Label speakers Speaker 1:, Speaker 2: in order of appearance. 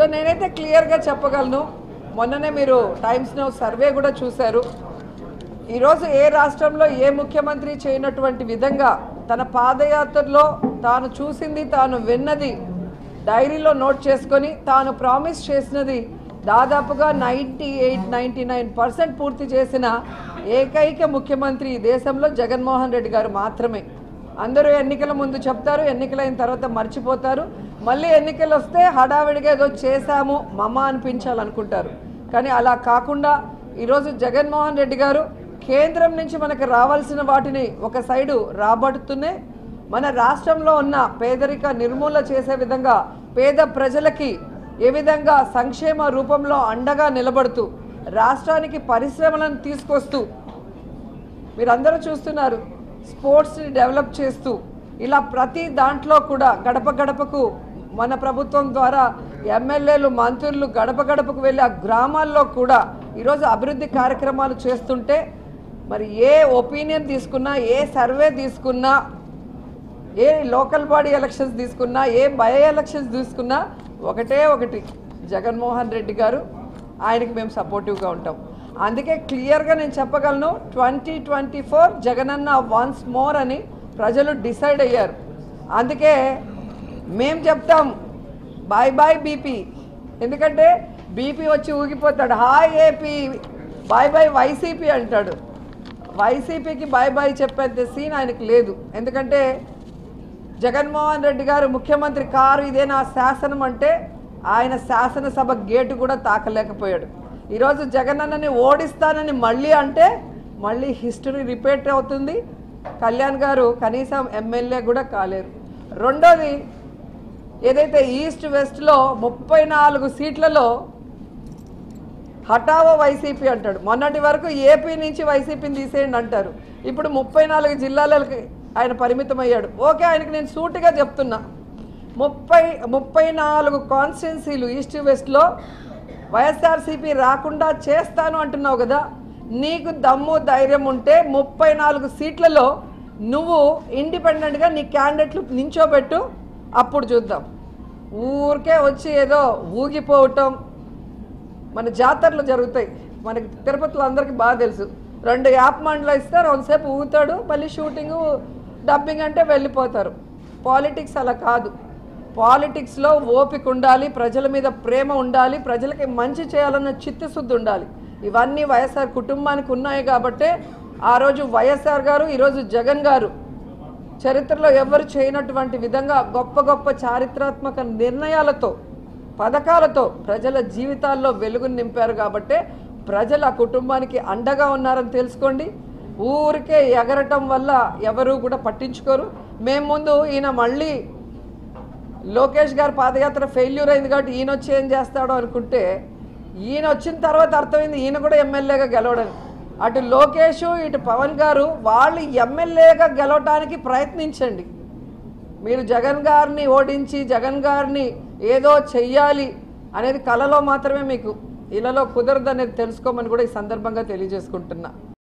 Speaker 1: so నేనైతే క్లియర్గా చెప్పగలను మొన్ననే మీరు టైమ్స్ నౌ సర్వే కూడా చూశారు ఈరోజు ఏ రాష్ట్రంలో ఏ ముఖ్యమంత్రి చేయనటువంటి విధంగా తన పాదయాత్రలో తాను చూసింది తాను విన్నది డైరీలో నోట్ చేసుకొని తాను ప్రామిస్ చేసినది దాదాపుగా ninety eight ninety nine percent పూర్తి చేసిన ఏకైక ముఖ్యమంత్రి ఈ దేశంలో జగన్మోహన్ రెడ్డి గారు మాత్రమే అందరూ ఎన్నికల ముందు చెప్తారు ఎన్నికలైన తర్వాత మర్చిపోతారు మళ్ళీ ఎన్నికలు వస్తే హడావిడిగా ఏదో చేశాము మమ అనిపించాలనుకుంటారు కానీ అలా కాకుండా ఈరోజు జగన్మోహన్ రెడ్డి గారు కేంద్రం నుంచి మనకు రావాల్సిన వాటిని ఒక సైడు రాబడుతూనే మన రాష్ట్రంలో ఉన్న పేదరిక నిర్మూలన చేసే విధంగా పేద ప్రజలకి ఏ విధంగా సంక్షేమ రూపంలో అండగా నిలబడుతూ రాష్ట్రానికి పరిశ్రమలను తీసుకొస్తూ మీరందరూ చూస్తున్నారు స్పోర్ట్స్ని డెవలప్ చేస్తూ ఇలా ప్రతి దాంట్లో కూడా గడప గడపకు మన ప్రభుత్వం ద్వారా ఎమ్మెల్యేలు మంత్రులు గడప గడపకు వెళ్ళి ఆ గ్రామాల్లో కూడా ఈరోజు అభివృద్ధి కార్యక్రమాలు చేస్తుంటే మరి ఏ ఒపీనియన్ తీసుకున్నా ఏ సర్వే తీసుకున్నా ఏ లోకల్ బాడీ ఎలక్షన్స్ తీసుకున్నా ఏ బై ఎలక్షన్స్ తీసుకున్నా ఒకటే ఒకటి జగన్మోహన్ రెడ్డి గారు ఆయనకి మేము సపోర్టివ్గా ఉంటాం అందుకే క్లియర్గా నేను చెప్పగలను ట్వంటీ ట్వంటీ ఫోర్ జగనన్న వన్స్ మోర్ అని ప్రజలు డిసైడ్ అయ్యారు అందుకే మేం చెప్తాం బాయ్ బాయ్ బీపీ ఎందుకంటే బీపీ వచ్చి ఊగిపోతాడు hi AP bye bye YCP అంటాడు వైసీపీకి బాయ్ బాయ్ చెప్పేంత సీన్ ఆయనకు లేదు ఎందుకంటే జగన్మోహన్ రెడ్డి గారు ముఖ్యమంత్రి కారు ఇదే నా శాసనం అంటే ఆయన శాసనసభ గేటు కూడా తాకలేకపోయాడు ఈరోజు జగనన్నని ఓడిస్తానని మళ్ళీ అంటే మళ్ళీ హిస్టరీ రిపీట్ అవుతుంది కళ్యాణ్ గారు కనీసం ఎమ్మెల్యే కూడా కాలేరు రెండోది ఏదైతే ఈస్ట్ వెస్ట్లో ముప్పై నాలుగు సీట్లలో హఠావో వైసీపీ అంటాడు మొన్నటి వరకు ఏపీ నుంచి వైసీపీని తీసేయండి అంటారు ఇప్పుడు ముప్పై నాలుగు జిల్లాలకి ఆయన పరిమితం అయ్యాడు ఓకే ఆయనకి నేను సూటిగా చెప్తున్నా ముప్పై ముప్పై నాలుగు కాన్స్టిట్యున్సీలు ఈస్ట్ వెస్ట్లో వైఎస్ఆర్సీపీ రాకుండా చేస్తాను అంటున్నావు కదా నీకు దమ్ము ధైర్యం ఉంటే ముప్పై నాలుగు సీట్లలో నువ్వు ఇండిపెండెంట్గా నీ క్యాండిడేట్లు నించోబెట్టు అప్పుడు చూద్దాం ఊరికే వచ్చి ఏదో ఊగిపోవటం మన జాతరలు జరుగుతాయి మనకి తిరుపతిలో అందరికీ బాగా తెలుసు రెండు యాప్ మండలు ఇస్తే రెండుసేపు ఊగుతాడు మళ్ళీ షూటింగ్ డబ్బింగ్ అంటే వెళ్ళిపోతారు పాలిటిక్స్ అలా కాదు పాలిటిక్స్లో ఓపిక ఉండాలి ప్రజల మీద ప్రేమ ఉండాలి ప్రజలకి మంచి చేయాలన్న చిత్తశుద్ధి ఉండాలి ఇవన్నీ వైఎస్ఆర్ కుటుంబానికి ఉన్నాయి కాబట్టే ఆ రోజు వైఎస్ఆర్ గారు ఈరోజు జగన్ గారు చరిత్రలో ఎవరు చేయనటువంటి విధంగా గొప్ప గొప్ప చారిత్రాత్మక నిర్ణయాలతో పథకాలతో ప్రజల జీవితాల్లో వెలుగును నింపారు కాబట్టే ప్రజలు ఆ కుటుంబానికి అండగా ఉన్నారని తెలుసుకోండి ఊరికే ఎగరటం వల్ల ఎవరు కూడా పట్టించుకోరు మేము ముందు ఈయన మళ్ళీ లోకేష్ గారి పాదయాత్ర ఫెయిల్యూర్ అయింది కాబట్టి ఈయన వచ్చి ఏం చేస్తాడో అనుకుంటే ఈయన వచ్చిన తర్వాత అర్థమైంది ఈయన కూడా ఎమ్మెల్యేగా గెలవడని అటు లోకేష్ ఇటు పవన్ గారు వాళ్ళు ఎమ్మెల్యేగా గెలవటానికి ప్రయత్నించండి మీరు జగన్ గారిని ఓడించి జగన్ గారిని ఏదో చెయ్యాలి అనేది కలలో మాత్రమే మీకు ఇలాలో కుదరదు అనేది తెలుసుకోమని కూడా ఈ సందర్భంగా తెలియజేసుకుంటున్నా